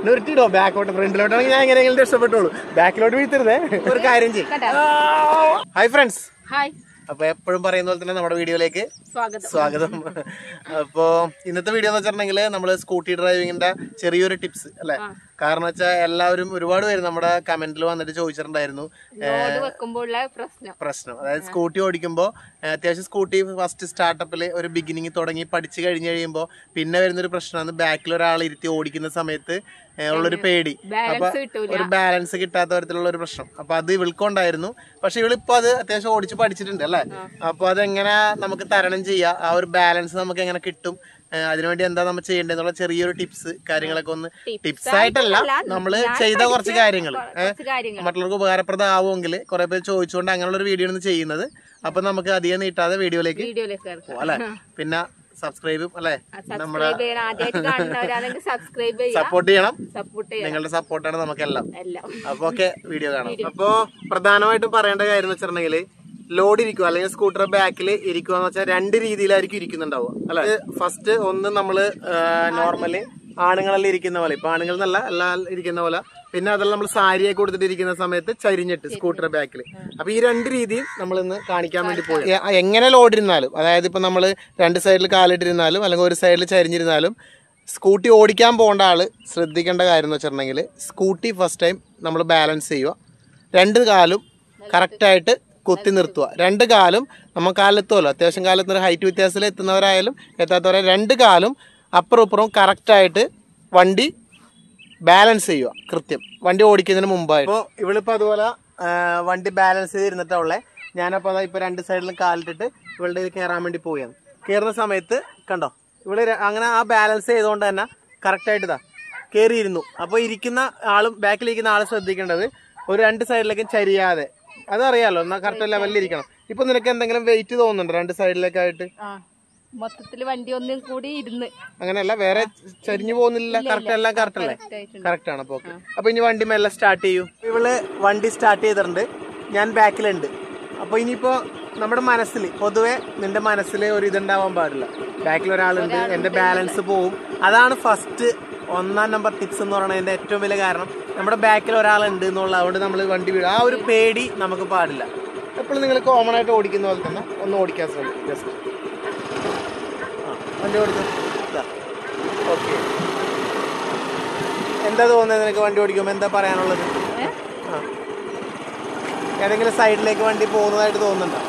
നിർത്തിയിടോ ബാക്കോട്ട് ഫ്രണ്ടിലോട്ടാണെങ്കിൽ ഞാൻ എങ്ങനെയെങ്കിലും രക്ഷപ്പെട്ടോളൂ ബാക്കിലോട്ട് വീഴ്ത്തരുതേ ഒരു കാര്യം ചെയ്യും ഹായ് ഫ്രണ്ട്സ് ഹായ് അപ്പൊ എപ്പോഴും പറയുന്ന പോലെ തന്നെ നമ്മുടെ വീഡിയോയിലേക്ക് സ്വാഗതം സ്വാഗതം അപ്പോ ഇന്നത്തെ വീഡിയോ എന്ന് വെച്ചിട്ടുണ്ടെങ്കിൽ നമ്മള് സ്കൂട്ടി ഡ്രൈവിങ്ങിന്റെ ചെറിയൊരു ടിപ്സ് അല്ലെ കാരണം വെച്ചാൽ എല്ലാവരും ഒരുപാട് പേര് നമ്മുടെ കമന്റിൽ വന്നിട്ട് ചോദിച്ചിട്ടുണ്ടായിരുന്നു ലോഡ് വെക്കുമ്പോഴുള്ള പ്രശ്നം പ്രശ്നം അതായത് സ്കൂട്ടി ഓടിക്കുമ്പോൾ അത്യാവശ്യം സ്കൂട്ടി ഫസ്റ്റ് സ്റ്റാർട്ടപ്പിൽ ഒരു ബിഗിനിങ് തുടങ്ങി പഠിച്ചു കഴിഞ്ഞ് കഴിയുമ്പോൾ പിന്നെ വരുന്നൊരു പ്രശ്നമാണ് ബാക്കിൽ ഒരാൾ ഇരുത്തി ഓടിക്കുന്ന സമയത്ത് ഏഹ് ഉള്ളൊരു പേടി അപ്പൊ ബാലൻസ് കിട്ടൂല ഒരു ബാലൻസ് കിട്ടാത്ത തരത്തിലുള്ള ഒരു പ്രശ്നം അപ്പൊ അത് ഇവൾക്കുണ്ടായിരുന്നു പക്ഷെ ഇവളിപ്പോ അത് അത്യാവശ്യം ഓടിച്ച് പഠിച്ചിട്ടുണ്ട് അല്ലേ അപ്പൊ അതെങ്ങനെ നമുക്ക് തരണം ചെയ്യാം ആ ഒരു ബാലൻസ് നമുക്ക് എങ്ങനെ കിട്ടും ഏഹ് അതിനുവേണ്ടി എന്താ നമ്മൾ ചെയ്യേണ്ടതെന്നുള്ള ചെറിയൊരു ടിപ്സ് കാര്യങ്ങളൊക്കെ ഒന്ന് ടിപ്സ് ആയിട്ടല്ല നമ്മള് ചെയ്ത കുറച്ച് കാര്യങ്ങൾ കുറച്ച് കാര്യങ്ങൾ മറ്റുള്ളവർക്ക് ഉപകാരപ്രദമാവുമെങ്കിൽ കുറെ പേര് ചോദിച്ചുകൊണ്ട് അങ്ങനെയുള്ള ഒരു വീഡിയോ ആണ് ചെയ്യുന്നത് അപ്പൊ നമുക്ക് അധികം നീട്ടാതെ വീഡിയോയിലേക്ക് വീഡിയോയിലേക്ക് കേൾക്കാം പോവാം അല്ലെ പിന്നെ സബ്സ്ക്രൈബും അല്ലെ സബ്സ്ക്രൈബ് ചെയ്യണം ആദ്യമായിട്ട് കാണുന്നവരാണെങ്കിൽ സബ്സ്ക്രൈബ് ചെയ്യാം സപ്പോർട്ട് ചെയ്യണം സപ്പോർട്ട് ചെയ്യണം നിങ്ങളുടെ സപ്പോർട്ടാണ് നമുക്കെല്ലാം എല്ലാം അപ്പൊ ഓക്കെ വീഡിയോ കാണാം അപ്പൊ പ്രധാനമായിട്ടും പറയേണ്ട കാര്യം എന്ന് വെച്ചിട്ടുണ്ടെങ്കിൽ ലോഡ് ഇരിക്കുക അല്ലെങ്കിൽ സ്കൂട്ടർ ബാക്കിൽ ഇരിക്കുക എന്ന് വെച്ചാൽ രണ്ട് രീതിയിലായിരിക്കും ഇരിക്കുന്നുണ്ടാവുക അല്ലെ ഫസ്റ്റ് ഒന്ന് നമ്മള് നോർമലി ആണുങ്ങളെല്ലാം ഇരിക്കുന്ന പോലെ ഇപ്പൊ ആണുങ്ങൾ എന്നല്ല എല്ലാം ഇരിക്കുന്ന പോലെ പിന്നെ അതെല്ലാം നമ്മൾ സാരിയെ കൊടുത്തിട്ട് ഇരിക്കുന്ന സമയത്ത് ചരിഞ്ഞിട്ട് സ്കൂട്ടർ ബാക്കിൽ അപ്പൊ ഈ രണ്ട് രീതിയും നമ്മൾ ഇന്ന് കാണിക്കാൻ വേണ്ടി പോയി എ- എങ്ങനെ ലോഡ് ഇരുന്നാലും അതായത് ഇപ്പൊ നമ്മൾ രണ്ട് സൈഡിൽ കാലിട്ടിരുന്നാലും അല്ലെങ്കിൽ ഒരു സൈഡിൽ ചരിഞ്ഞിരുന്നാലും സ്കൂട്ടി ഓടിക്കാൻ പോകേണ്ട ആള് ശ്രദ്ധിക്കേണ്ട കാര്യം എന്ന് വെച്ചിട്ടുണ്ടെങ്കിൽ സ്കൂട്ടി ഫസ്റ്റ് ടൈം നമ്മൾ ബാലൻസ് ചെയ്യുക രണ്ട് കാലും കറക്റ്റായിട്ട് കുത്തി നിർത്തുക രണ്ട് കാലും നമ്മൾ കാലെത്തുമല്ലോ അത്യാവശ്യം കാലെത്തുന്ന ഹൈറ്റ് വ്യത്യാസത്തിൽ എത്തുന്നവരായാലും എത്താത്തവരായാലും രണ്ട് കാലും അപ്പുറം ഇപ്പുറവും കറക്റ്റായിട്ട് വണ്ടി ബാലൻസ് ചെയ്യുക കൃത്യം വണ്ടി ഓടിക്കുന്നതിന് മുമ്പായിട്ട് അപ്പോൾ ഇവളിപ്പോൾ അതുപോലെ ആ, വണ്ടി ബാലൻസ് ചെയ്തിരുന്നിട്ടുള്ളേ ഞാനപ്പോൾ അതാ ഇപ്പോൾ രണ്ട് സൈഡിലും കാലിട്ടിട്ട് ഇവളുടെ ഇത് കയറാൻ വേണ്ടി പോവുകയാണ് കയറുന്ന സമയത്ത് കണ്ടോ ഇവള് ര- അങ്ങനെ ആ ബാലൻസ് ചെയ്തുകൊണ്ട് തന്നെ കറക്റ്റായിട്ട് ഇതാ കയറിയിരുന്നു അപ്പോൾ ഇരിക്കുന്ന ആളും ബാക്കിലിരിക്കുന്ന ആളും ശ്രദ്ധിക്കേണ്ടത് ഒരു രണ്ട് സൈഡിലേക്കും ചരിയാതെ അതറിയാലോ എന്നാൽ കറക്റ്റ് ലെവലിൽ ഇരിക്കണം ഇപ്പൊ നിനക്ക് എന്തെങ്കിലും വെയിറ്റ് തോന്നുന്നുണ്ടോ രണ്ട് സൈഡിലേക്കായിട്ട് ആ മൊത്തത്തില് വണ്ടി ഒന്നും കൂടി ഇരുന്ന് അങ്ങനെയല്ല വേറെ ചരിഞ്ഞു പോകുന്നില്ല കറക്റ്റ് എല്ലാം കറക്റ്റ് അല്ലേ ആയിട്ടുണ്ട്. കറക്റ്റ് ആണ് അപ്പൊ ഓക്കെ അപ്പൊ ഇനി വണ്ടി മെല്ലെ സ്റ്റാർട്ട് ചെയ്യൂ ഇവള് വണ്ടി സ്റ്റാർട്ട് ചെയ്തിട്ടുണ്ട് ഞാൻ ബാക്കിലുണ്ട് അപ്പൊ ഇനിയിപ്പോ നമ്മുടെ മനസ്സിൽ പൊതുവെ നിന്റെ മനസ്സിൽ ഒരു ഇതുണ്ടാവാൻ പാടില്ല ബാക്കിൽ ഒരാളുണ്ട് എന്റെ ബാലൻസ് പോവും അതാണ് ഫസ്റ്റ് ഒന്നാം നമ്പർ ടിപ്സ് എന്ന് പറയുന്നതിന്റെ ഏറ്റവും വലിയ കാരണം നമ്മുടെ ബാക്കിൽ ഒരാളുണ്ട് എന്നുള്ള അതുകൊണ്ട് നമ്മൾ വണ്ടി വീഴും ആ ഒരു പേടി നമുക്ക് പാടില്ല എപ്പോഴും നിങ്ങൾ കോമൺ ആയിട്ട് ഓടിക്കുന്ന പോലെ തന്നെ ഒന്ന് ഓടിക്കാൻ ശ്രമിക്കും ജസ്റ്റ് ആ വണ്ടി ഓടിച്ചു ഓക്കെ എന്താ തോന്നുന്നത് നിനക്ക് വണ്ടി ഓടിക്കുമ്പോൾ എന്താ പറയാനുള്ളത് ആ. ഏതെങ്കിലും സൈഡിലേക്ക് വണ്ടി പോകുന്നതായിട്ട് തോന്നുന്നുണ്ടോ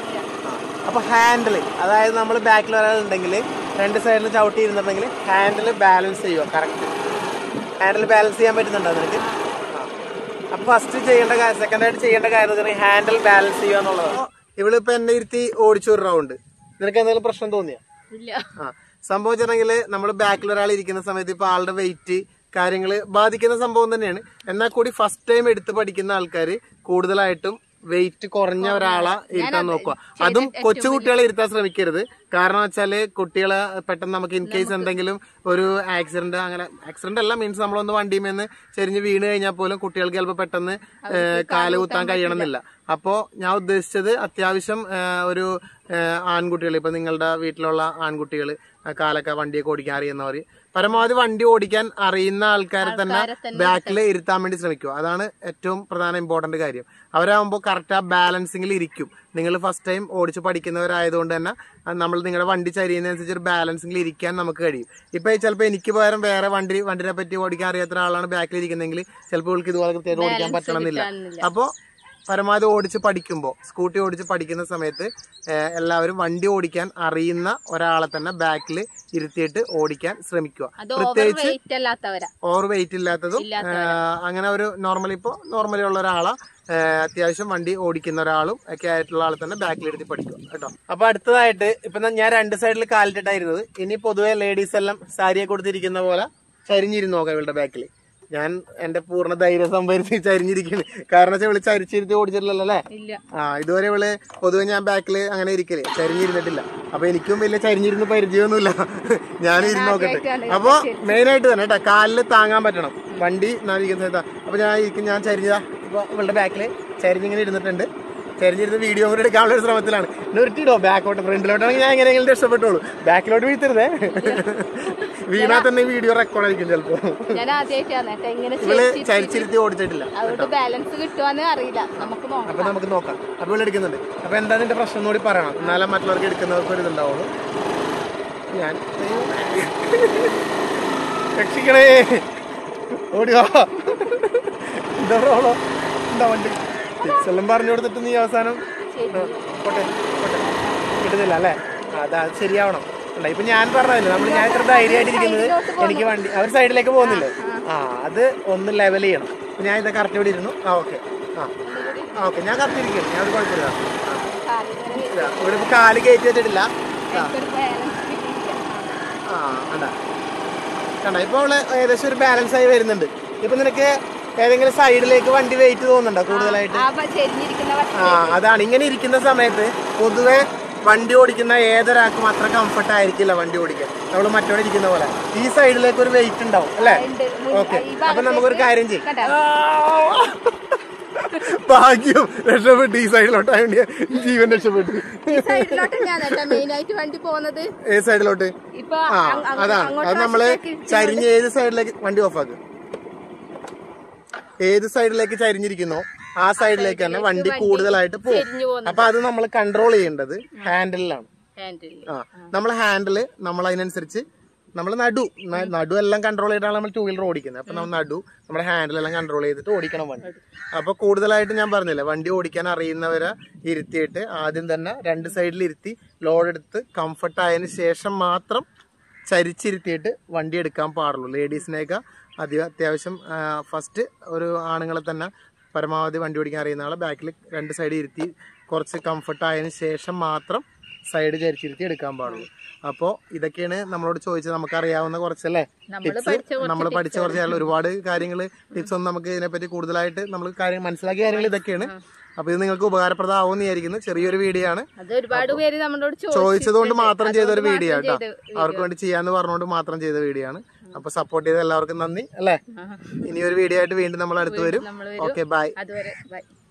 ആ. അപ്പൊ ഹാൻഡിൽ അതായത് നമ്മൾ ബാക്കിൽ ഒരാളുണ്ടെങ്കിൽ രണ്ട് സൈഡിൽ ചവിട്ടി ഇരുന്നിട്ടുണ്ടെങ്കിൽ ഹാൻഡിൽ ബാലൻസ് ചെയ്യുക കറക്റ്റ് ഹാൻഡിൽ ബാലൻസ് ചെയ്യാൻ പറ്റുന്നുണ്ടോ നിനക്ക് ആ. അപ്പൊ ഫസ്റ്റ് ചെയ്യേണ്ട കാര്യം സെക്കൻഡ് ആയിട്ട് ചെയ്യേണ്ട കാര്യം എന്ന് വെച്ചാൽ ഹാൻഡിൽ ബാലൻസ് ചെയ്യുക എന്നുള്ളതാണ് ഇവളിപ്പോ എന്നെ ഇരുത്തി ഓടിച്ചു ഒരു റൗണ്ട് നിനക്ക് എന്തെങ്കിലും പ്രശ്നം തോന്നിയോ ഇല്ല ആ സംഭവിച്ചിട്ടുണ്ടെങ്കിൽ നമ്മൾ ബാക്കിൽ ഒരാൾ ഇരിക്കുന്ന സമയത്ത് ഇപ്പൊ ആളുടെ വെയിറ്റ് കാര്യങ്ങൾ ബാധിക്കുന്ന സംഭവം തന്നെയാണ് എന്നാൽ കൂടി ഫസ്റ്റ് ടൈം എടുത്ത് പഠിക്കുന്ന ആൾക്കാർ കൂടുതലായിട്ടും വെയിറ്റ് കുറഞ്ഞ ഒരാളെ ഇരുത്താൻ നോക്കുക അതും കൊച്ചു കുട്ടികളെ ഇരുത്താൻ ശ്രമിക്കരുത് കാരണം വെച്ചാല് കുട്ടികളെ പെട്ടെന്ന് നമുക്ക് ഇൻ കേസ് എന്തെങ്കിലും ഒരു ആക്സിഡന്റ് അങ്ങനെ ആക്സിഡന്റ് അല്ല മീൻസ് നമ്മളൊന്ന് വണ്ടിമേന്ന് ചെരിഞ്ഞ് വീണ് കഴിഞ്ഞാൽ പോലും കുട്ടികൾക്ക് ചിലപ്പോൾ പെട്ടെന്ന് ഏഹ്, കാല് കുത്താൻ കഴിയണമെന്നില്ല അപ്പോ ഞാൻ ഉദ്ദേശിച്ചത് അത്യാവശ്യം ഏഹ്, ഒരു ഏഹ്, ആൺകുട്ടികൾ ഇപ്പൊ നിങ്ങളുടെ വീട്ടിലുള്ള ആൺകുട്ടികൾ കാലൊക്കെ വണ്ടിയൊക്കെ ഓടിക്കാൻ അറിയുന്നവർ പരമാവധി വണ്ടി ഓടിക്കാൻ അറിയുന്ന ആൾക്കാരെ തന്നെ ബാക്കിൽ ഇരുത്താൻ വേണ്ടി ശ്രമിക്കുക അതാണ് ഏറ്റവും പ്രധാന ഇമ്പോർട്ടന്റ് കാര്യം അവരാകുമ്പോൾ കറക്റ്റ് ആ ബാലൻസിങ്ങിൽ ഇരിക്കും നിങ്ങൾ ഫസ്റ്റ് ടൈം ഓടിച്ച് പഠിക്കുന്നവരായതുകൊണ്ട് തന്നെ നമ്മൾ നിങ്ങളുടെ വണ്ടി ചരിയുന്നതനുസരിച്ച് ഒരു ബാലൻസിങ്ങിൽ ഇരിക്കാൻ നമുക്ക് കഴിയും ഇപ്പൊ ചിലപ്പോൾ എനിക്ക് പകരം വേറെ വണ്ടി വണ്ടിനെ പറ്റി ഓടിക്കാൻ അറിയാത്ത ഒരാളാണ് ബാക്കിൽ ഇരിക്കുന്നെങ്കിൽ ചിലപ്പോൾ ഇവൾക്ക് ഇതുപോലെ കൃത്യമായിട്ട് ഓടിക്കാൻ പറ്റണമെന്നില്ല അപ്പോൾ പരമാവധി ഓടിച്ച് പഠിക്കുമ്പോൾ സ്കൂട്ടി ഓടിച്ച് പഠിക്കുന്ന സമയത്ത് ഏഹ്, എല്ലാവരും വണ്ടി ഓടിക്കാൻ അറിയുന്ന ഒരാളെ തന്നെ ബാക്കിൽ ഇരുത്തിയിട്ട് ഓടിക്കാൻ ശ്രമിക്കുക അത് ഓവർ വെയിറ്റ് അല്ലാത്തവരാ ഓവർ വെയിറ്റ് ഇല്ലാത്തതും ഏഹ്, അങ്ങനെ ഒരു നോർമലി ഇപ്പോൾ നോർമലി ഉള്ള ഒരാളെ ഏഹ്, അത്യാവശ്യം വണ്ടി ഓടിക്കുന്ന ഒരാളും ഒക്കെ ആയിട്ടുള്ള ആളെ തന്നെ ബാക്കിൽ എടുത്ത് പഠിക്കുക കേട്ടോ അപ്പൊ അടുത്തതായിട്ട് ഇപ്പൊ ന- ഞാൻ രണ്ട് സൈഡിൽ കാലിട്ടിട്ടായിരുന്നത് ഇനി പൊതുവെ ലേഡീസ് എല്ലാം സാരിയെ കൊടുത്തിരിക്കുന്ന പോലെ ചരിഞ്ഞിരുന്ന് നോക്കാം ഇവളുടെ ബാക്കിൽ ഞാൻ എന്റെ പൂർണ്ണ ധൈര്യം സംഭരിച്ച് ചരിഞ്ഞിരിക്കുന്നു കാരണം വെച്ചാൽ ഇവള് ചരിച്ചിരുത്തി ഓടിച്ചിട്ടില്ലല്ലോ അല്ലേ ഇല്ല ആ ഇതുവരെ ഇവള് പൊതുവെ ഞാൻ ബാക്കിൽ അങ്ങനെ ഇരിക്കല് ചരിഞ്ഞിരുന്നിട്ടില്ല അപ്പൊ എനിക്കും വലിയ ചരിഞ്ഞിരുന്ന് പരിചയമൊന്നുമില്ല ഞാൻ ഇരുന്ന് നോക്കട്ടെ അപ്പൊ മെയിൻ ആയിട്ട് തന്നെ കേട്ടോ കാലില് താങ്ങാൻ പറ്റണം വണ്ടി നാലിരിക്കുന്ന സ്ഥലത്താ അപ്പൊ ഞാൻ ഇരിക്കും ഞാൻ ചരിഞ്ഞതാ ഇപ്പൊ ഇവളുടെ ബാക്കില് ചരിഞ്ഞിങ്ങനെ ഇരുന്നിട്ടുണ്ട് ചരിഞ്ഞിരുന്ന് വീഡിയോ കൂടെ എടുക്കാനുള്ള ഒരു ശ്രമത്തിലാണ് നിർത്തിയിടോ ബാക്കോട്ട് ഫ്രണ്ടിലോട്ടാണെങ്കിൽ ഞാൻ എങ്ങനെയെങ്കിലും രക്ഷപ്പെട്ടോളൂ ബാക്കിലോട്ട് വീഴ്ത്തരുതേ വീണാ തന്നെ വീഡിയോ റെക്കോർഡ് ആയിരിക്കും ചിലപ്പോ ഞാൻ ആദ്യമായിട്ടാണ് കേട്ടോ ഇങ്ങനെ ഇവള് ചേച്ചി ചരിച്ചിരുത്തി ഓടിച്ചിട്ടില്ല അതുകൊണ്ട് ബാലൻസ് കിട്ടുവാന്ന് അറിയില്ല നമുക്ക് നോക്കാം അപ്പൊ നമുക്ക് നോക്കാം അപ്പൊ ഇവിടെ എടുക്കുന്നുണ്ട് അപ്പൊ എന്താ നിന്റെ പ്രശ്നം എന്ന് കൂടി പറയണം എന്നാലേ മറ്റുള്ളവർക്ക് എടുക്കുന്നവർക്ക് ഒരു ഇതുണ്ടാവുള്ളൂ ഞാൻ രക്ഷിക്കണേ ഓടിയോ എന്താ പ്രോബ്ലം എന്താ വണ്ടി ടിപ്സ് എല്ലാം പറഞ്ഞു കൊടുത്തിട്ട് നീ അവസാനം ആ, പോട്ടെ പോട്ടെ കിട്ടുന്നില്ല അല്ലേ അതാ അത് ശരിയാവണം അല്ല ഇപ്പൊ ഞാൻ പറഞ്ഞതല്ലേ നമ്മൾ ഞാൻ ഇത്ര ധൈര്യമായിട്ടിരിക്കുന്നത് എനിക്ക് വണ്ടി അവർ സൈഡിലേക്ക് പോകുന്നില്ലേ ആ അത് ഒന്ന് ലെവൽ ചെയ്യണം ഇപ്പൊ ഞാൻ ഇത് കറക്റ്റ് ഇവിടെ ഇരുന്നു ആ ഓക്കെ ആ ആ ഓക്കെ ഞാൻ കറക്റ്റ് ഇരിക്കുന്നു ഞാൻ ഒരു കുഴപ്പമില്ല ആ, കാലിങ്ങനെ ഇതാ, ഇവിടെ ഇപ്പൊ കാല് കയറ്റി വെച്ചിട്ടില്ല ആ എനിക്കൊരു ബാലൻസ് കിട്ടിയില്ല ആ കണ്ട കണ്ട ഇപ്പൊ അവള് ഏകദേശം ഒരു ബാലൻസ് ആയി വരുന്നുണ്ട് ഇപ്പൊ നിനക്ക് ഏതെങ്കിലും സൈഡിലേക്ക് വണ്ടി വെയിറ്റ് തോന്നുന്നുണ്ടോ കൂടുതലായിട്ട് ആ ബ- ചെരിഞ്ഞിരിക്കുന്ന വശം ആ അതാണ് ഇങ്ങനെ ഇരിക്കുന്ന സമയത്ത് പൊതുവെ വണ്ടി ഓടിക്കുന്ന ഏതൊരാൾക്കും അത്ര കംഫർട്ട് ആയിരിക്കില്ല വണ്ടി ഓടിക്കാൻ നമ്മൾ മറ്റോടെ ഇരിക്കുന്ന പോലെ ഈ സൈഡിലേക്ക് ഒരു വെയിറ്റ് ഉണ്ടാവും അല്ലേ ഉണ്ട്. മുൻ- ഓക്കെ ഈ അപ്പൊ നമുക്കൊരു കാര്യം ചെയ്യും കണ്ടോ? ഭാഗ്യം രക്ഷപ്പെട്ടു ഈ സൈഡിലോട്ടായോണ്ട് ജീവൻ രക്ഷപ്പെട്ടു ഈ സൈഡിലോട്ട് ഞാൻ കേട്ടോ മെയിൻ ആയിട്ട് വണ്ടി പോകുന്നത് ഏത് സൈഡിലോട്ട് ഇപ്പൊ ആ അങ്- അങ്ങ് അതാണ് അങ്ങോട്ട് അത് നമ്മള് വശത്തേക്ക് ഇരിക്കുന്നത് ചരിഞ്ഞ് ഏത് സൈഡിലേക്ക് വണ്ടി ഓഫാക്ക് ഏത് സൈഡിലേക്ക് ചരിഞ്ഞിരിക്കുന്നോ ആ സൈഡിലേക്ക് തന്നെ വണ്ടി കൂടുതലായിട്ട് പോകും ചെരിഞ്ഞു പോകുന്നത് അപ്പൊ അത് നമ്മൾ കൺട്രോൾ ചെയ്യേണ്ടത് ഹാൻഡിലാണ് ഹാൻഡിൽ ആ നമ്മൾ ഹാൻഡില് നമ്മൾ അതിനനുസരിച്ച് നമ്മൾ നടു ന- നടു എല്ലാം കൺട്രോൾ ചെയ്തിട്ടാണ് നമ്മൾ ടൂ വീലർ ഓടിക്കുന്നത് അപ്പൊ നമ്മൾ നടു നമ്മുടെ ഹാൻഡിലെല്ലാം കൺട്രോൾ ചെയ്തിട്ട് ഓടിക്കണം വണ്ടി അപ്പൊ കൂടുതലായിട്ട് ഞാൻ പറഞ്ഞില്ലേ വണ്ടി ഓടിക്കാൻ അറിയുന്നവരെ ഇരുത്തിയിട്ട് ആദ്യം തന്നെ രണ്ട് സൈഡിൽ ഇരുത്തി ലോഡ് എടുത്ത് കംഫർട്ട് ആയതിനു ശേഷം മാത്രം ചരിച്ചിരുത്തിയിട്ട് വണ്ടി എടുക്കാൻ പാടുള്ളൂ ലേഡീസിനെയൊക്കെ അധികം അത്യാവശ്യം ഫസ്റ്റ് ഒരു ആണുങ്ങളെ തന്നെ പരമാവധി വണ്ടി ഓടിക്കാൻ അറിയുന്ന ആളെ ബാക്കിൽ രണ്ട് സൈഡ് ഇരുത്തി കുറച്ച് കംഫർട്ട് ആയതിനു ശേഷം മാത്രം സൈഡ് ചരിച്ചിരുത്തി എടുക്കാൻ പാടുള്ളൂ അപ്പോൾ ഇതൊക്കെയാണ് നമ്മളോട് ചോദിച്ചത് നമുക്ക് അറിയാവുന്ന കുറച്ചല്ലേ ടിപ്സ് നമ്മൾ പഠിച്ച കുറച്ച് കാര്യങ്ങൾ ഒരുപാട് കാര്യങ്ങൾ ടിപ്സ് ഒന്നും നമുക്ക് ഇതിനെപ്പറ്റി കൂടുതലായിട്ട് നമ്മൾ കാര്യം മനസ്സിലാക്കിയ കാര്യങ്ങൾ ഇതൊക്കെയാണ് അപ്പൊ ഇത് നിങ്ങൾക്ക് ഉപകാരപ്രദമാവുമെന്ന് വിചാരിക്കുന്നു ചെറിയൊരു വീഡിയോ ആണ് അത് ഒരുപാട് പേര് നമ്മളോട് ചോദിച്ചതുകൊണ്ട് മാത്രം ചെയ്ത ഒരു അതുകൊണ്ട് വീഡിയോ മാത്രം കേട്ടോ ചെയ്ത അവർക്ക് വേണ്ടി ചെയ്യാന്ന് പറഞ്ഞുകൊണ്ട് മാത്രം ചെയ്ത വീഡിയോ ആണ് അപ്പൊ സപ്പോർട്ട് ചെയ്ത എല്ലാവർക്കും നന്ദി അല്ലേ ഇനി ഒരു വീഡിയോ ആയിട്ട് വീണ്ടും നമ്മൾ അടുത്ത് വരും നമ്മൾ ഓക്കെ ബൈ അതുവരെ ബൈ